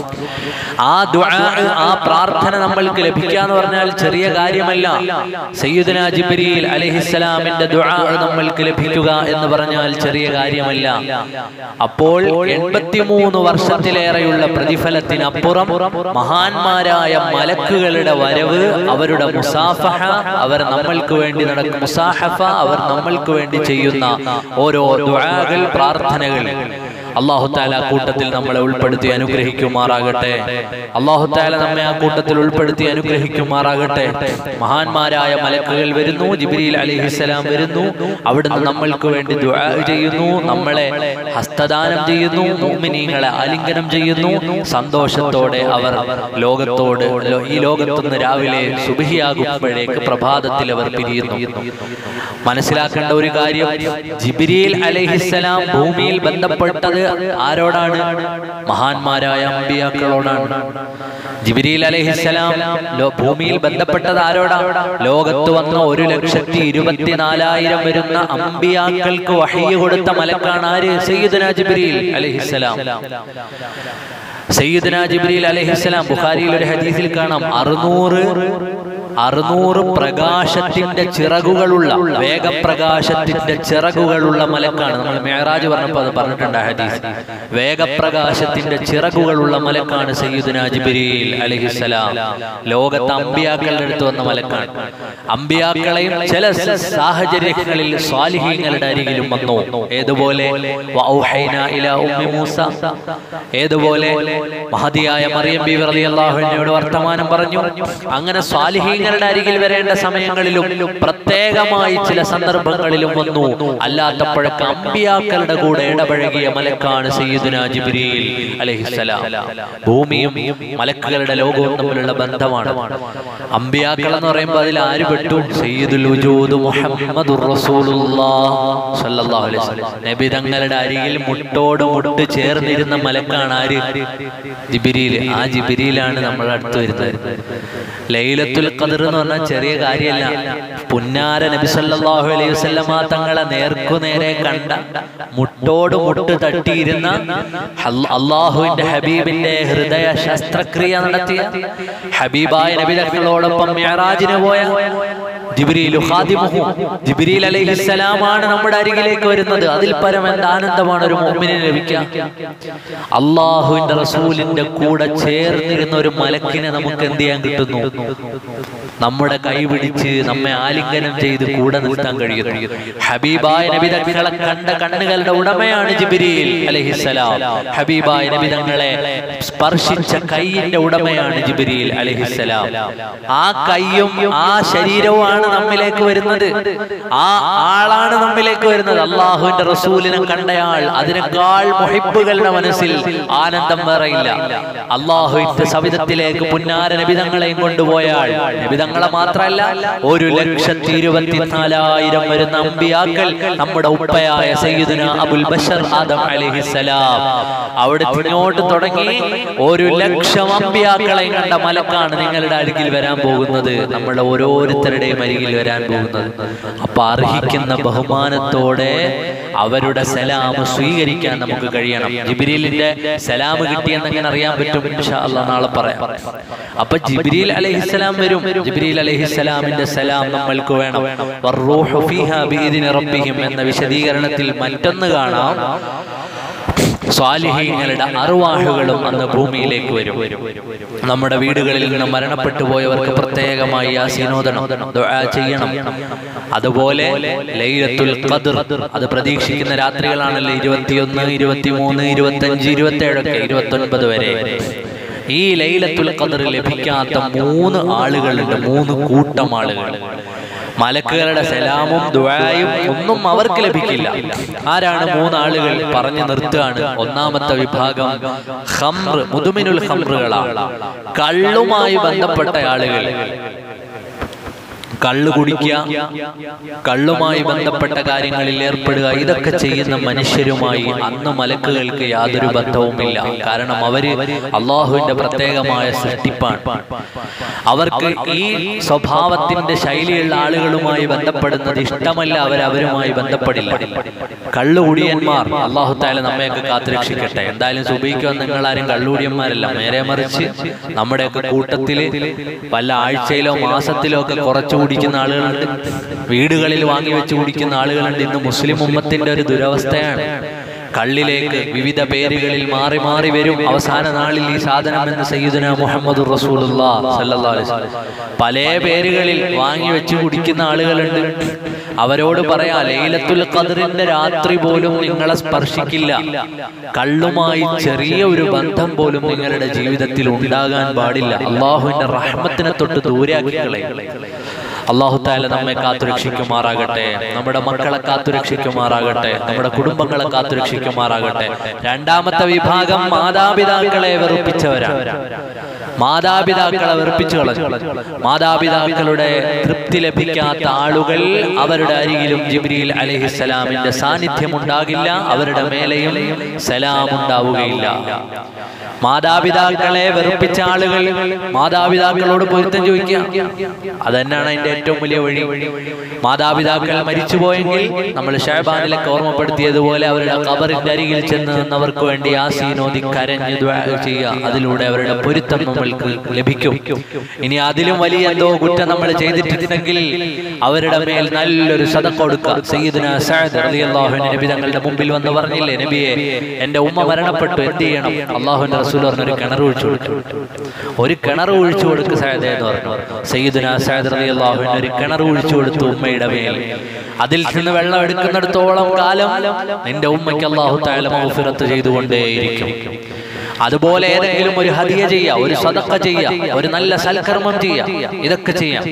ആ ദുആ ആ പ്രാർത്ഥന നമ്മൾക്ക് ലഭിക്കുക എന്ന് പറഞ്ഞാൽ ചെറിയ കാര്യമല്ല സയ്യിദുന ജിബ്രീൽ അലൈഹിസ്സലാമിന്റെ ദുആ നമ്മൾക്ക് ലഭിക്കുക എന്ന് പറഞ്ഞാൽ ചെറിയ കാര്യമല്ല അപ്പോൾ എൺപത്തിമൂന്ന് വർഷത്തിലേറെയുള്ള പ്രതിഫലത്തിനപ്പുറം മഹാന്മാരായ മലക്കുകളുടെ വരവ് അവരുടെ മുസാഫഹ അവർ നമ്മൾക്ക് വേണ്ടി നടക്കും മുസാഹഫ അവർ നമ്മൾക്ക് വേണ്ടി ചെയ്യുന്ന ഓരോ ദുആകൾ പ്രാർത്ഥനകൾ അള്ളാഹു താല ആ കൂട്ടത്തിൽ നമ്മളെ ഉൾപ്പെടുത്തി അനുഗ്രഹിക്കുമാറാകട്ടെ അള്ളാഹു താല നമ്മെ ആ കൂട്ടത്തിൽ ഉൾപ്പെടുത്തി അനുഗ്രഹിക്കുമാറാകട്ടെ മഹാന്മാരായ മലക്കുകൾ വരുന്നു ജിബ്രീൽ അലിഹിസ്സലാം വരുന്നു അവിടുന്ന് നമ്മൾക്ക് വേണ്ടി ദുആ ചെയ്യുന്നു നമ്മളെ ഹസ്തദാനം ചെയ്യുന്നു മുഅ്മിനീങ്ങളെ ആലിംഗനം ചെയ്യുന്നു സന്തോഷത്തോടെ അവർ ലോകത്തോട് ലോ- ഈ ലോകത്തുനിന്ന് രാവിലെ സുബഹിയാകുമ്പോഴേക്ക് പ്രഭാതത്തിൽ അവർ പിരിയുന്നു മനസ്സിലാക്കേണ്ട ഒരു കാര്യം ജിബ്രീൽ അലൈഹിസ്സലാം ഭൂമിയിൽ ബന്ധപ്പെട്ടത് ആരോടാണ് മഹാന്മാരായ അമ്പിയാക്കളോടാണ് ജിബ്രീൽ അലൈഹിസ്സലാം ലോ- ഭൂമിയിൽ ബന്ധപ്പെട്ടത് ആരോടാ ലോകത്ത് വന്ന ഒരു ലക്ഷത്തി ഇരുപത്തിനാലായിരം വരുന്ന അമ്പിയാക്കൾക്ക് വഹയ്യ കൊടുത്ത മലക്കാണ് ആര് സയ്യിദുന ജിബ്രീൽ അലൈഹിസ്സലാം സയ്യിദുന ജിബ്രീൽ അലൈഹിസ്സലാം ബുഖാരിയിൽ ഒരു ഹദീസിൽ കാണാം അറുന്നൂറ് അറുന്നൂറ് പ്രകാശത്തിന്റെ ചിറകുകളുള്ള വേഗപ്രകാശത്തിന്റെ ചിറകുകളുള്ള മലക്കാണ് നമ്മൾ മേറാജ് പറഞ്ഞപ്പോൾ അത് പറഞ്ഞിട്ടുണ്ട് ആ ഹദീസ് വേഗപ്രകാശത്തിന്റെ ചിറകുകളുള്ള മലക്കാണ് സയ്യിദുന ജിബ്രീൽ അലൈഹിസ്സലാം ലോകത്ത് അമ്പിയാക്കളുടെ അടുത്ത് വന്ന മലക്കാണ് അമ്പിയാക്കളെയും ചില സ- സാഹചര്യങ്ങളിൽ സ്വാലിഹീങ്ങളുടെ അരികിലും വന്നു ഏതുപോലെ വഔഹൈന ഇലാ ഉമ്മി മൂസ ഏതുപോലെ മഹതിയായ മറിയം ബി റളിയല്ലാഹു അൻഹയോട് വർത്തമാനം പറഞ്ഞു അങ്ങനെ സ്വാലിഹീങ്ങളുടെ അരികിൽ വരേണ്ട സമയങ്ങളിലും പ്രത്യേകമായി ചില സന്ദർഭങ്ങളിലും വന്നു അല്ലാത്തപ്പോഴൊക്കെ അമ്പിയാക്കളുടെ കൂടെ ഇടപഴകിയ മലക്കാണ് സയ്യിദുന ജിബ്രീൽ അലൈഹിസ്സലാം ഭൂമിയും മലക്കുകളുടെ ലോകവും തമ്മിലുള്ള ബന്ധമാണ് അമ്പിയാക്കൾ എന്ന് പറയുമ്പോൾ അതിൽ ആര് പെട്ടു സയ്യിദുൽ വജൂദ് മുഹമ്മദുർ റസൂലുള്ളാഹ് സ്വല്ലല്ലാഹു അലൈഹി വസല്ലം നബി തങ്ങളുടെ അരികിൽ മുട്ടോട് മുട്ട് ചേർന്നിരുന്ന മലക്കാണ് ആര് ജിബിരിയിൽ ആ ജിബിരിയിലാണ് നമ്മൾ അടുത്ത് വരുന്നത് ലൈലത്തുൽ ഖദർ എന്ന് പറഞ്ഞാൽ ചെറിയ കാര്യമല്ല പുന്നാര നബി സല്ലല്ലാഹു അലൈഹി വസല്ലമ തങ്ങളെ നേർക്കു നേരെ കണ്ട മുട്ടോട് മുട്ട് തട്ടിയിരുന്ന അൽ- അള്ളാഹുവിന്റെ ഹബീബിന്റെ ഹൃദയ ശസ്ത്രക്രിയ നടത്തിയ ഹബീബായ നബി തങ്ങളോടൊപ്പം മിഅറാജിന് പോയ ജിബ്രീലു ഖാദിമുഹു ജിബ്രീൽ അലൈഹിസ്സലാമാണ് നമ്മുടെ അരികിലേക്ക് വരുന്നത് അതിൽ പരം എന്ത് ആനന്ദമാണ് ഒരു മുഅ്മിനിന് ലഭിക്കുക അള്ളാഹുവിന്റെ റസൂലിന്റെ കൂടെ ചേർന്നിരുന്ന ഒരു മലക്കിനെ നമുക്ക് എന്ത് ചെയ്യാൻ കിട്ടുന്നു നമ്മുടെ കൈ പിടിച്ച് നമ്മെ ആലിംഗനം ചെയ്ത് കൂടെ നിർത്താൻ കഴിയുന്നു ഹബീബായ നബി തങ്ങളെ കണ്ട കണ്ണുകളുടെ ഉടമയാണ് ജിബ്രീൽ അലൈഹിസ്സലാം ഹബീബായ നബി തങ്ങളെ സ്പർശിച്ച കൈയിന്റെ ഉടമയാണ് ജിബ്രീൽ അലൈഹിസ്സലാം ആ കൈയും ആ ശരീരവുമാണ് നമ്മിലേക്ക് വരുന്നത് ആ ആളാണ് നമ്മിലേക്ക് വരുന്നത് അള്ളാഹുവിന്റെ റസൂലിനെ കണ്ടയാൾ അതിനേക്കാൾ മുഹിബുകളുടെ മനസ്സിൽ ആനന്ദം വേറെയില്ല അള്ളാഹുവിന്റെ സവിധത്തിലേക്ക് പുന്നാര നബിതങ്ങളെയും കൊണ്ടുപോയാൾ നബിതങ്ങളെ മാത്രമല്ല ഒരു ലക്ഷത്തി ഇരുപത്തിനാലായിരം വരുന്ന അമ്പിയാക്കൾ നമ്മുടെ ഉപ്പയായ സയ്യിദുന അബുൽ ബഷർ ആദം അലൈഹിസ്സലാം അവിടെ ഇങ്ങോട്ട് തുടങ്ങി ഒരു ലക്ഷം അമ്പിയാക്കളെയും കണ്ട മലക്കാണ് നിങ്ങളുടെ അടുക്കിൽ വരാൻ പോകുന്നത് നമ്മുടെ ഓരോരുത്തരുടെയും അരികിൽ വരാൻ പോകുന്നത് അപ്പൊ അർഹിക്കുന്ന ബഹുമാനത്തോടെ അവരുടെ സലാം സ്വീകരിക്കാൻ നമുക്ക് കഴിയണം ജിബിരിലിന്റെ സലാം കിട്ടിയെന്ന് എങ്ങനെ അറിയാൻ പറ്റും ഇൻഷാ അല്ലാഹ് നാളെ പറയാം അപ്പൊ ജിബ്രീൽ അലൈഹിസ്സലാം വരും ജിബ്രീൽ അലൈഹിസ്സലാമിന്റെ സലാം നമ്മൾക്ക് വേണം വറൂഹു ഫീഹാ ബിഇദ്നി റബ്ബിഹിം എന്ന വിശദീകരണത്തിൽ മറ്റൊന്ന് കാണാം സ്വാലിഹീങ്ങളുടെ അറുവാഹുകളും അന്ന് ഭൂമിയിലേക്ക് വരും നമ്മുടെ വീടുകളിൽ നിന്ന് മരണപ്പെട്ടു പോയവർക്ക് പ്രത്യേകമായി യാസീനോദനം ദുആ ചെയ്യണം അതുപോലെ ലൈലത്തുൽ ഖദ്ർ അത് പ്രതീക്ഷിക്കുന്ന രാത്രികളാണല്ലോ ഇരുപത്തിയൊന്ന് ഇരുപത്തിമൂന്ന് ഇരുപത്തഞ്ച് ഇരുപത്തേഴൊക്കെ ഇരുപത്തൊൻപത് വരെ ഈ ലൈലത്തുൽ ഖദ്ർ ലഭിക്കാത്ത മൂന്ന് ആളുകളുണ്ട് മൂന്ന് കൂട്ടം ആളുകൾ മലക്കുകളുടെ സലാമും ദുആയും ഒന്നും അവർക്ക് ലഭിക്കില്ല ആരാണ് മൂന്നാളുകൾ പറഞ്ഞു നിർത്തുകയാണ് ഒന്നാമത്തെ വിഭാഗം ഹംറ് മുതുമിനുൽ ഹംറുകളാണ് കള്ളുമായി ബന്ധപ്പെട്ട ആളുകൾ കള്ളു കുടിക്കുക കള്ളുമായി ബന്ധപ്പെട്ട കാര്യങ്ങളിൽ ഏർപ്പെടുക ഇതൊക്കെ ചെയ്യുന്ന മനുഷ്യരുമായി അന്ന് മലക്കുകൾക്ക് യാതൊരു ബന്ധവുമില്ല കാരണം അവര് അള്ളാഹുവിന്റെ പ്രത്യേകമായ സൃഷ്ടിപ്പാണ് അവർക്ക് ഈ സ്വഭാവത്തിന്റെ ശൈലിയുള്ള ആളുകളുമായി ബന്ധപ്പെടുന്നത് ഇഷ്ടമല്ല അവർ അവരുമായി ബന്ധപ്പെടില്ല കള്ളുകുടിയന്മാർ അള്ളാഹു താല നമ്മയൊക്കെ കാത്തുരക്ഷിക്കട്ടെ എന്തായാലും സുബൈക്കോ നിങ്ങളാരും കള്ളുകുടിയന്മാരല്ല നേരെ മറിച്ച് നമ്മുടെയൊക്കെ കൂട്ടത്തില് പല ആഴ്ചയിലോ മാസത്തിലോ ഒക്കെ കുറച്ചു കുടിക്കുന്ന ആളുകളുണ്ട് വീടുകളിൽ വാങ്ങി വെച്ച് കുടിക്കുന്ന ആളുകളുണ്ട് ഇന്ന് മുസ്ലിം ഉമ്മത്തിന്റെ ഒരു ദുരവസ്ഥയാണ് കള്ളിലേക്ക് വിവിധ പേരുകളിൽ മാറി മാറി വരും അവസാന നാളിൽ ഈ സാധനം എന്ന് സയ്യിദുന മുഹമ്മദ് പല പേരുകളിൽ വാങ്ങി വെച്ച് കുടിക്കുന്ന ആളുകളുണ്ട് അവരോട് പറയാ ലൈലത്തുൽ ഖദറിന്റെ രാത്രി പോലും നിങ്ങളെ സ്പർശിക്കില്ല കള്ളുമായി ചെറിയ ഒരു ബന്ധം പോലും നിങ്ങളുടെ ജീവിതത്തിൽ ഉണ്ടാകാൻ പാടില്ല അള്ളാഹുവിന്റെ റഹ്മത്തിനെ തൊട്ട് ദൂരാക്കി കളയും അള്ളാഹു താല നമ്മെ കാത്തുരക്ഷിക്കുമാറാകട്ടെ നമ്മുടെ മക്കളെ കാത്തുരക്ഷിക്കുമാറാകട്ടെ നമ്മുടെ കുടുംബങ്ങളെ കാത്തുരക്ഷിക്കുമാറാകട്ടെ രണ്ടാമത്തെ വിഭാഗം മാതാപിതാക്കളെ വെറുപ്പിച്ചവരാണ് മാതാപിതാക്കളെ വെറുപ്പിച്ചു കളഞ്ഞു മാതാപിതാക്കളുടെ തൃപ്തി ലഭിക്കാത്ത ആളുകൾ അവരുടെ അരികിലും ജിബ്രീൽ അലഹിസലാമിന്റെ സാന്നിധ്യം ഉണ്ടാകില്ല അവരുടെ മേലെയും സലാം ഉണ്ടാവുകയില്ല മാതാപിതാക്കളെ വെറുപ്പിച്ച ആളുകൾ മാതാപിതാക്കളോട് പൊരുത്തം ചോദിക്കുക അതന്നെയാണ് അതിന്റെ ഏറ്റവും വലിയ വഴി മാതാപിതാക്കൾ മരിച്ചുപോയെങ്കിൽ നമ്മൾ ഷഹബാനിലൊക്കെ ഓർമ്മപ്പെടുത്തിയതുപോലെ അവരുടെ കബറിന്റെ അരികിൽ ചെന്ന് നിന്നവർക്ക് വേണ്ടി ആസീനോദി കരഞ്ഞ് ദ്വാ ചെയ്യുക അതിലൂടെ അവരുടെ പൊരുത്തം നമ്മൾക്ക് ലഭിക്കും ഇനി അതിലും വലിയ എന്തോ കുറ്റം നമ്മൾ ചെയ്തിട്ടുണ്ടെങ്കിൽ അവരുടെ മേൽ നല്ലൊരു സദക്ക കൊടുക്കുക സയ്യിദ്ന സഅദ് റളിയല്ലാഹു അൻഹു നബി തങ്ങളുടെ മുമ്പിൽ വന്ന് പറഞ്ഞില്ലേ നബിയെ എന്റെ ഉമ്മ മരണപ്പെട്ടു എന്ത് ചെയ്യണം അള്ളാഹുവിന്റെ റസൂൽ പറഞ്ഞു ഒരു കിണർ ഒഴിച്ചു കൊടുത്തു ഒരു കിണർ ഒഴിച്ചു കൊടുക്ക് സഅദ് എന്ന് പറഞ്ഞു സയ്യിദ്ന സഅദ് റളിയല്ലാഹു അൻഹു ഒരു കിണർ ഒഴിച്ചു കൊടുത്തു ഉമ്മയുടെ മേൽ അതിൽ നിന്ന് വെള്ളം എടുക്കുന്നിടത്തോളം കാലം നിന്റെ ഉമ്മയ്ക്ക് അള്ളാഹു തആല മഗ്ഫിറത്ത് ചെയ്തുകൊണ്ടേയിരിക്കും അതുപോലെ ഏതെങ്കിലും ഒരു ഹദിയ ചെയ്യാം ഒരു സദക്ക ചെയ്യാം ഒരു നല്ല സൽക്കർമ്മം ചെയ്യാം ഇതൊക്കെ ചെയ്യാം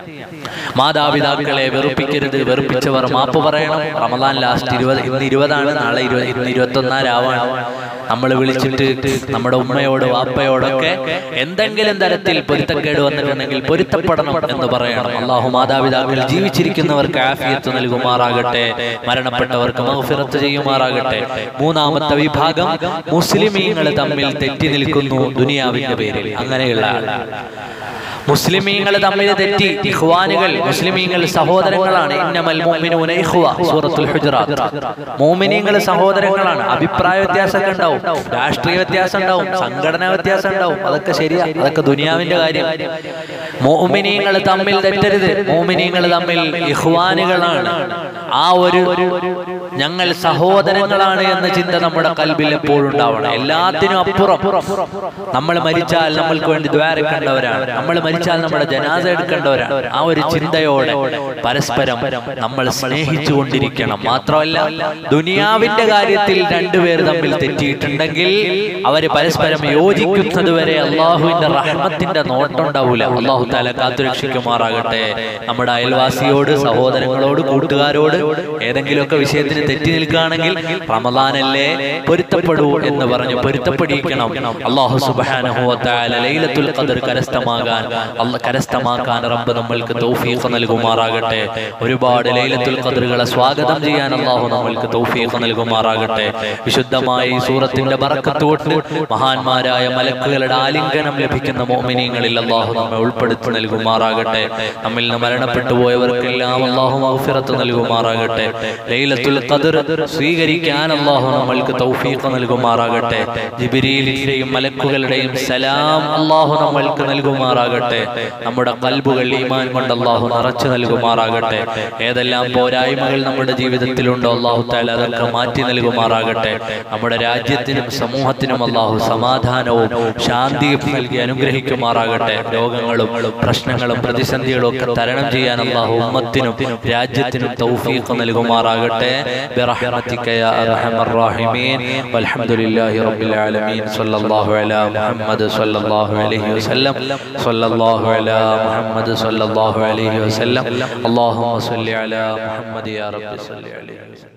മാതാപിതാക്കളെ വെറുപ്പിക്കരുത് വെറുപ്പിച്ചവർ മാപ്പ് പറയണം റമദാൻ ലാസ്റ്റ് ഇരുപത് ഇന്ന് ഇരുപതാണ് നാളെ ഇരുപത് ഇന്ന് ഇരുപത്തൊന്നാം രാവാണ് നമ്മൾ വിളിച്ചിട്ട് നമ്മുടെ ഉമ്മയോട് വാപ്പയോടൊക്കെ എന്തെങ്കിലും തരത്തിൽ പൊരുത്തക്കേട് വന്നിട്ടുണ്ടെങ്കിൽ പൊരുത്തപ്പെടണം എന്ന് പറയണം അള്ളാഹു മാതാപിതാക്കൾ ജീവിച്ചിരിക്കുന്നവർക്ക് ആഫിയത്ത് നൽകുമാറാകട്ടെ മരണപ്പെട്ടവർക്ക് മഹഫിറത്ത് ചെയ്യുമാറാകട്ടെ മൂന്നാമത്തെ വിഭാഗം മുസ്ലിമീങ്ങൾ തമ്മിൽ തെറ്റി നിൽക്കുന്നു ദുനിയാവിന്റെ പേരിൽ അങ്ങനെയുള്ള ആൾ മുസ്ലിമീങ്ങൾ തമ്മിൽ തെറ്റി ഇഖ്വാനുകൾ മുസ്ലിമീങ്ങൾ സഹോദരങ്ങളാണ് ഇന്നമൽ മുഅ്മിനൂന ഇഖ്വ സൂറത്തുൽ ഹുജറാത്ത് മുഅ്മിനീങ്ങൾ സഹോദരങ്ങളാണ് അഭിപ്രായ വ്യത്യാസമൊക്കെ ഉണ്ടാവും രാഷ്ട്രീയ വ്യത്യാസം ഉണ്ടാവും സംഘടനാ വ്യത്യാസം ഉണ്ടാവും അതൊക്കെ ശരിയാ അതൊക്കെ ദുനിയാവിന്റെ കാര്യം മുഅ്മിനീങ്ങൾ തമ്മിൽ തെറ്റരുത് മുഅ്മിനീങ്ങൾ തമ്മിൽ ഇഖ്വാനുകളാണ് ആ ഒരു ഞങ്ങൾ സഹോദരങ്ങളാണ് എന്ന ചിന്ത നമ്മുടെ കൽബിൽ എപ്പോഴും ഉണ്ടാവണം എല്ലാത്തിനും അപ്പുറം നമ്മൾ മരിച്ചാൽ നമ്മൾക്ക് വേണ്ടി ദ്വാരക്കേണ്ടവരാണ് നമ്മൾ മരിച്ചാൽ നമ്മുടെ ജനാസ എടുക്കേണ്ടവരാണ് ആ ഒരു ചിന്തയോടെ പരസ്പരം നമ്മൾ സ്നേഹിച്ചു കൊണ്ടിരിക്കണം മാത്രമല്ല ദുനിയാവിന്റെ കാര്യത്തിൽ രണ്ടുപേർ തമ്മിൽ തെറ്റിയിട്ടുണ്ടെങ്കിൽ അവര് പരസ്പരം യോജിക്കുന്നത് വരെ അള്ളാഹുവിന്റെ റഹ്മത്തിന്റെ നോട്ടുണ്ടാവൂല അള്ളാഹു താല കാത്തുരക്ഷിക്കുമാറാകട്ടെ നമ്മുടെ അയൽവാസിയോട് സഹോദരങ്ങളോട് കൂട്ടുകാരോട് ഏതെങ്കിലുമൊക്കെ വിഷയത്തിന് തെറ്റി നിൽക്കുകയാണെങ്കിൽ റമദാനല്ലേ പൊരുത്തപ്പെടൂ എന്ന് പറഞ്ഞു പൊരുത്തപ്പെടിക്കണം അള്ളാഹു സുബ്ഹാനഹു വ തആല ലൈലത്തുൽ ഖദർ കരസ്ഥമാകാൻ അല്ല കരസ്ഥമാക്കാൻ റബ്ബ് നമ്മൾക്ക് തൗഫീഖ് നൽകുമാറാകട്ടെ ഒരുപാട് ലൈലത്തുൽ ഖദറുകളെ സ്വാഗതം ചെയ്യാൻ അള്ളാഹു നമ്മൾക്ക് തൗഫീഖ് നൽകുമാറാകട്ടെ വിശുദ്ധമായ ഈ സൂറത്തിന്റെ ബറക്കത്ത് കൊണ്ട് മഹാന്മാരായ മലക്കുകളുടെ ആലിംഗനം ലഭിക്കുന്ന മോമിനിയങ്ങളിൽ അള്ളാഹു നമ്മെ ഉൾപ്പെടുത്തി നൽകുമാറാകട്ടെ നമ്മിൽ നിന്ന് മരണപ്പെട്ടു പോയവർക്കെല്ലാം അള്ളാഹു മഗ്ഫിറത്ത് നൽകുമാറാകട്ടെ ലൈലത്തുൽ ഖദർ സ്വീകരിക്കാൻ അള്ളാഹു നമ്മൾക്ക് തൗഫീഖ് നൽകുമാറാകട്ടെ ജിബിരിയിലിന്റെയും മലക്കുകളുടെയും സലാം അള്ളാഹു നമ്മൾക്ക് നൽകുമാറാകട്ടെ നമ്മുടെ കൽബുകൾ ഈമാൻ കൊണ്ട് അള്ളാഹു നിറച്ചു നൽകുമാറാകട്ടെ ഏതെല്ലാം പോരായ്മകൾ നമ്മുടെ ജീവിതത്തിലുണ്ടോ അള്ളാഹു താല അതൊക്കെ മാറ്റി നൽകുമാറാകട്ടെ നമ്മുടെ രാജ്യത്തിനും സമൂഹത്തിനും അള്ളാഹു സമാധാനവും ശാന്തിയും നൽകി അനുഗ്രഹിക്കുമാറാകട്ടെ രോഗങ്ങളും പ്രശ്നങ്ങളും പ്രതിസന്ധികളും ഒക്കെ തരണം ചെയ്യാൻ അള്ളാഹു ഉമ്മത്തിനും രാജ്യത്തിനും തൗഫീഖ് നൽകുമാറാകട്ടെ برحمتك يا ارحم الراحمين والحمد لله رب العالمين صلى الله على محمد صلى الله عليه وسلم صلى الله على محمد صلى الله عليه وسلم اللهم صل على محمد يا رب صل عليه وسلم